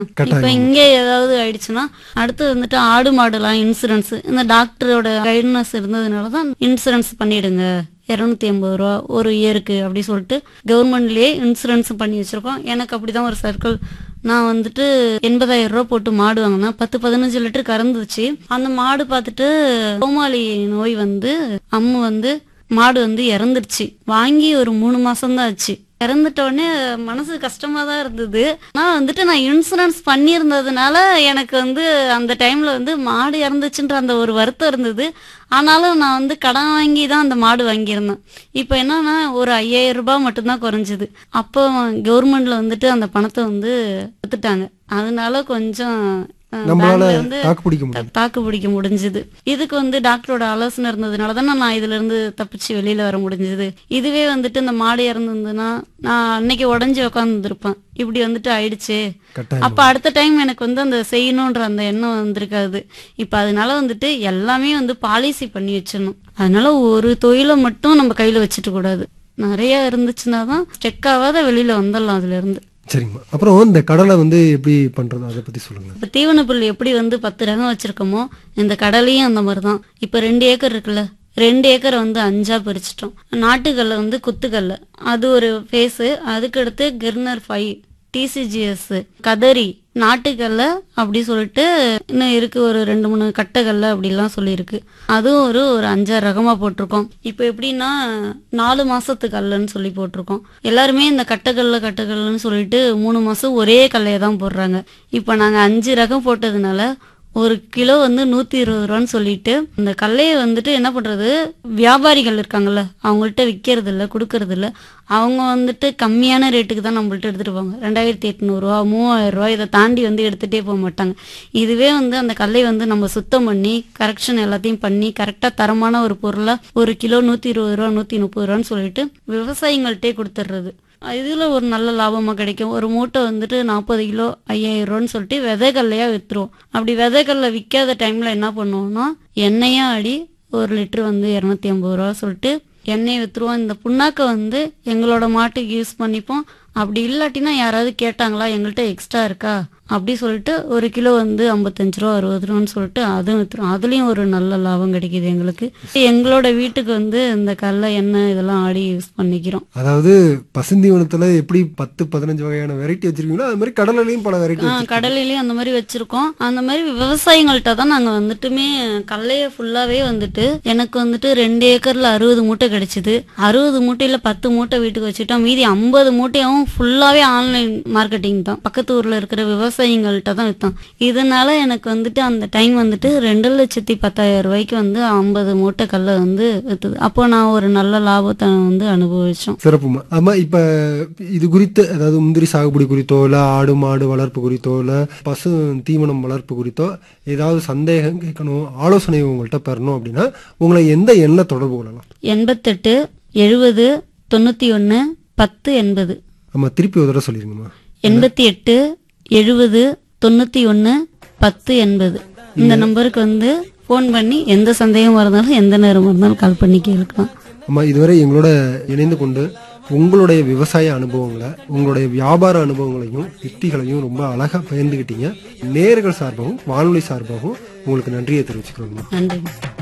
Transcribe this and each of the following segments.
இப்ப கட்டாயம் இங்க ஏதாவது ஆயிடுச்சுன்னா அடுத்து வந்துட்டு ஆடு மாடுலாம் இன்சூரன்ஸ் இந்த டாக்டரோட கைட்னஸ் இருந்ததுனாலதான் இன்சூரன்ஸ் பண்ணிடுங்க இருநூத்தி ஐம்பது ரூபா ஒரு இயருக்கு அப்படி சொல்லிட்டு கவர்மெண்ட்லயே இன்சூரன்ஸ் பண்ணி வச்சிருக்கோம் எனக்கு அப்படிதான் ஒரு சர்க்கிள் நான் வந்துட்டு எண்பதாயிரம் ரூபா போட்டு மாடு வாங்கினேன் பத்து பதினஞ்சு லிட்டர் கறந்துச்சு அந்த மாடு பார்த்துட்டு கோமாளி நோய் வந்து அம்மு வந்து மாடு வந்து இறந்துருச்சு வாங்கி ஒரு மூணு மாசம் தான் ஆச்சு இறந்துட்ட உடனே மனசு கஷ்டமா தான் இருந்தது ஆனா வந்துட்டு நான் இன்சூரன்ஸ் பண்ணியிருந்ததுனால எனக்கு வந்து அந்த டைம்ல வந்து மாடு இறந்துச்சுன்ற அந்த ஒரு வருத்தம் இருந்தது ஆனாலும் நான் வந்து கடன் வாங்கி தான் அந்த மாடு வாங்கியிருந்தேன் இப்போ என்னன்னா ஒரு ஐயாயிரம் ரூபாய் மட்டும்தான் குறைஞ்சது அப்போ கவர்மெண்ட்ல வந்துட்டு அந்த பணத்தை வந்து எடுத்துட்டாங்க அதனால கொஞ்சம் அஹ், நம்மளால பேங்க்ல வந்து தாக்கு பிடிக்க முடியும் தாக்கு பிடிக்க முடிஞ்சது இதுக்கு வந்து டாக்டரோட ஆலோசனை இருந்ததுனால தான் நான் இதுல இருந்து தப்பிச்சு வெளியில வர முடிஞ்சது இதுவே வந்துட்டு இந்த மாடு இறந்துருந்ததுன்னா நான் அன்னைக்கு உடஞ்சி உட்காந்துருப்பேன் இப்படி வந்துட்டு ஆயிடுச்சு கட்டாயம் அப்ப அடுத்த டைம் எனக்கு வந்து அந்த செய்யணும்ன்ற அந்த எண்ணம் வந்திருக்காது இப்ப அதனால வந்துட்டு எல்லாமே வந்து பாலிசி பண்ணி வச்சிடணும் அதனால ஒரு தொழிலை மட்டும் நம்ம கையில வச்சுட்டு கூடாது நிறைய இருந்துச்சுன்னா தான் ஸ்டெக் ஆகாத வெளியில வந்துடலாம் அதுல இருந்து சரிங்கம்மா அப்புறம் இந்த கடலை வந்து எப்படி பண்றது அதை பத்தி சொல்லுங்க இப்ப தீவன புல் எப்படி வந்து பத்து ரகம் வச்சிருக்கோமோ இந்த கடலையும் அந்த மாதிரி தான் இப்ப ரெண்டு ஏக்கர் இருக்குல்ல ரெண்டு ஏக்கரை வந்து அஞ்சா பிரிச்சிட்டோம் நாட்டுக்கல்ல வந்து குத்துக்கல்ல அது ஒரு ஃபேஸ் அதுக்கடுத்து கிர்னர் ஃபைவ் டிசிஜிஎஸ் கதரி நாட்டுக்கல்ல அப்படி சொல்லிட்டு இன்னும் இருக்கு ஒரு ரெண்டு மூணு கட்டைகல்ல அப்படிலாம் சொல்லியிருக்கு அதுவும் ஒரு ஒரு அஞ்சாறு ரகமா போட்டிருக்கோம் இப்போ எப்படின்னா நாலு மாசத்து கல்லுன்னு சொல்லி போட்டிருக்கோம் எல்லாருமே இந்த கட்டைக்கல்ல கட்டைக்கல்லுன்னு சொல்லிட்டு மூணு மாசம் ஒரே கல்லையை தான் போடுறாங்க இப்போ நாங்க அஞ்சு ரகம் போட்டதுனால ஒரு கிலோ வந்து நூத்தி இருபது ரூபான்னு சொல்லிட்டு இந்த கல்லையை வந்துட்டு என்ன பண்றது வியாபாரிகள் இருக்காங்கல்ல அவங்கள்ட்ட விற்கிறது இல்ல கொடுக்கறது இல்ல அவங்க வந்துட்டு கம்மியான ரேட்டுக்கு தான் நம்மள்ட்ட எடுத்துட்டு போவாங்க ரெண்டாயிரத்தி எட்நூறுவா மூவாயிரம் ரூபாய் இதை தாண்டி வந்து எடுத்துட்டே போக மாட்டாங்க இதுவே வந்து அந்த கல்லை வந்து நம்ம சுத்தம் பண்ணி கரெக்ஷன் எல்லாத்தையும் பண்ணி கரெக்டா தரமான ஒரு பொருளா ஒரு கிலோ நூத்தி இருபது ரூபா நூத்தி முப்பது ரூபான்னு சொல்லிட்டு விவசாயிகள்ட்டே கொடுத்துட்றது இதுல ஒரு நல்ல லாபமா கிடைக்கும் ஒரு மூட்டை வந்துட்டு நாற்பது கிலோ ஐயாயிரம் ரூபான்னு சொல்லிட்டு விதைகள்லையா வித்துருவோம் அப்படி விதைகள்ல விற்காத டைம்ல என்ன பண்ணுவோம்னா எண்ணெயா அடி ஒரு லிட்டர் வந்து இரநூத்தி ஐம்பது ரூபா சொல்லிட்டு எண்ணெயை வித்துருவோம் இந்த புண்ணாக்கை வந்து எங்களோட மாட்டுக்கு யூஸ் பண்ணிப்போம் அப்படி இல்லாட்டினா யாராவது கேட்டாங்களா எங்கள்கிட்ட எக்ஸ்ட்ரா இருக்கா அப்படி சொல்லிட்டு ஒரு கிலோ வந்து ஐம்பத்தஞ்சு ரூபா அறுபது ரூபான்னு சொல்லிட்டு அதுவும் வித்துரும் அதுலயும் ஒரு நல்ல லாபம் கிடைக்குது எங்களுக்கு எங்களோட வீட்டுக்கு வந்து இந்த கடலை எண்ணெய் இதெல்லாம் ஆடி யூஸ் பண்ணிக்கிறோம் அதாவது பசுந்தீவனத்துல எப்படி பத்து பதினஞ்சு வகையான வெரைட்டி வச்சிருக்கீங்களோ அது மாதிரி கடலையும் பல வெரைட்டி ஆ, கடலையிலயும் அந்த மாதிரி வச்சிருக்கோம் அந்த மாதிரி விவசாயிகள்ட்ட தான் நாங்க வந்துட்டுமே கடலைய ஃபுல்லாவே வந்துட்டு எனக்கு வந்துட்டு ரெண்டு ஏக்கர்ல அறுபது மூட்டை கிடைச்சது அறுபது மூட்டையில பத்து மூட்டை வீட்டுக்கு வச்சுட்டோம் மீதி ஐம்பது மூட்டையும் ஃபுல்லாவே ஆன்லைன் மார்க்கெட்டிங் தான் பக்கத்து ஊர்ல இருக்கிற விவசாயிகள்ட்ட தான் வித்தோம் இதனால எனக்கு வந்துட்டு அந்த டைம் வந்துட்டு ரெண்டு லட்சத்தி பத்தாயிரம் ரூபாய்க்கு வந்து ஐம்பது மூட்டை கல்லை வந்து வித்துது அப்போ நான் ஒரு நல்ல லாபத்தை வந்து அனுபவிச்சோம் சிறப்புமா ஆமா இப்ப இது குறித்து அதாவது முந்திரி சாகுபடி குறித்தோ இல்ல ஆடு மாடு வளர்ப்பு குறித்தோ இல்ல பசு தீவனம் வளர்ப்பு குறித்தோ ஏதாவது சந்தேகம் கேட்கணும் ஆலோசனை உங்கள்கிட்ட பெறணும் அப்படின்னா உங்களை எந்த எண்ணெய் தொடர்பு கொள்ளலாம் எண்பத்தெட்டு எழுபது தொண்ணூத்தி ஒன்னு பத்து எண்பது ஆமா திருப்பி ஒரு தடவை சொல்லிருங்கம்மா எண்பத்தி எட்டு எழுபது தொண்ணூத்தி ஒன்னு பத்து எண்பது இந்த நம்பருக்கு வந்து ஃபோன் பண்ணி எந்த சந்தேகமா இருந்தாலும் எந்த நேரமா இருந்தாலும் கால் பண்ணி கேட்கலாம் ஆமா இதுவரை எங்களோட இணைந்து கொண்டு உங்களுடைய விவசாய அனுபவங்களை உங்களுடைய வியாபார அனுபவங்களையும் யுக்திகளையும் ரொம்ப அழகா பகிர்ந்துக்கிட்டீங்க நேர்கள் சார்பாகவும் வானொலி சார்பாகவும் உங்களுக்கு நன்றியை தெரிவிச்சுக்கிறோம்மா நன்றி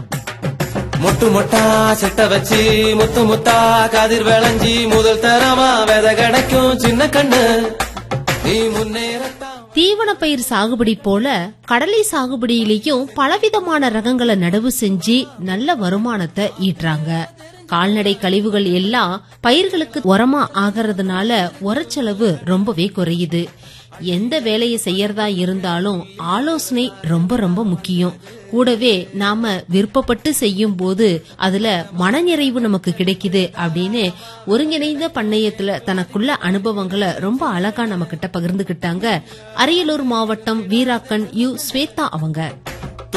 மொட்டு மொட்டா செட்ட வச்சு முத்து முத்தா கதிர் விளைஞ்சி முதல் தரமா வித கிடைக்கும் சின்ன கண்ணு நீ முன்னேறத்தான் தீவன பயிர் சாகுபடி போல கடலை சாகுபடியிலையும் பலவிதமான ரகங்களை நடவு செஞ்சு நல்ல வருமானத்தை ஈட்டுறாங்க கால்நடை கழிவுகள் எல்லாம் பயிர்களுக்கு உரமா ஆகறதுனால உரச்செலவு ரொம்பவே குறையுது எந்த வேலையை செய்யறதா இருந்தாலும் ஆலோசனை ரொம்ப ரொம்ப முக்கியம் கூடவே நாம விருப்பப்பட்டு செய்யும் போது அதுல மனநிறைவு நமக்கு கிடைக்குது அப்படின்னு ஒருங்கிணைந்த பண்ணையத்துல தனக்குள்ள அனுபவங்களை ரொம்ப அழகா நம்ம கிட்ட பகிர்ந்துகிட்டாங்க அரியலூர் மாவட்டம் வீராக்கன் யு ஸ்வேதா அவங்க